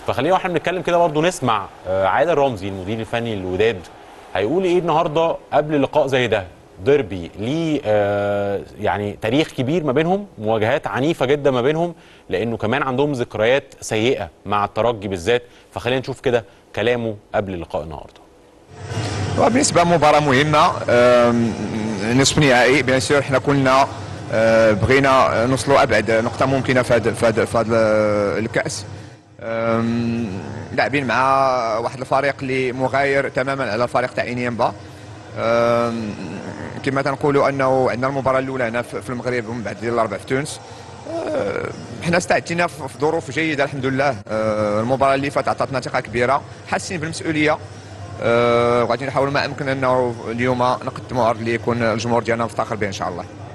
فخلينا واحنا بنتكلم كده برضو نسمع آه، عادل رمزي المدير الفني للوداد هيقول ايه النهارده قبل لقاء زي ده ديربي ليه آه، يعني تاريخ كبير ما بينهم مواجهات عنيفه جدا ما بينهم لانه كمان عندهم ذكريات سيئه مع الترجي بالذات فخلينا نشوف كده كلامه قبل لقاء النهارده وبالنسبه مباراه مهمه آم، نصف نهائي بيان سور حنا كلنا آه، بغينا نوصلوا ابعد نقطه ممكنه في هذا في هذا في هذا الكاس آم، لاعبين مع واحد الفريق اللي مغاير تماما على الفريق تاع انيمبا آم، كما تنقولوا انه عندنا المباراه الاولى هنا في في المغرب ومن بعد ديال الاربع في تونس آه، حنا استعدينا في في ظروف جيده الحمد لله آه، المباراه اللي فاتت عطاتنا ثقه كبيره حاسين بالمسؤوليه آه، وغادي نحاولوا ما امكن انه اليوم نقدموا عرض اللي يكون الجمهور ديالنا مفتخر به ان شاء الله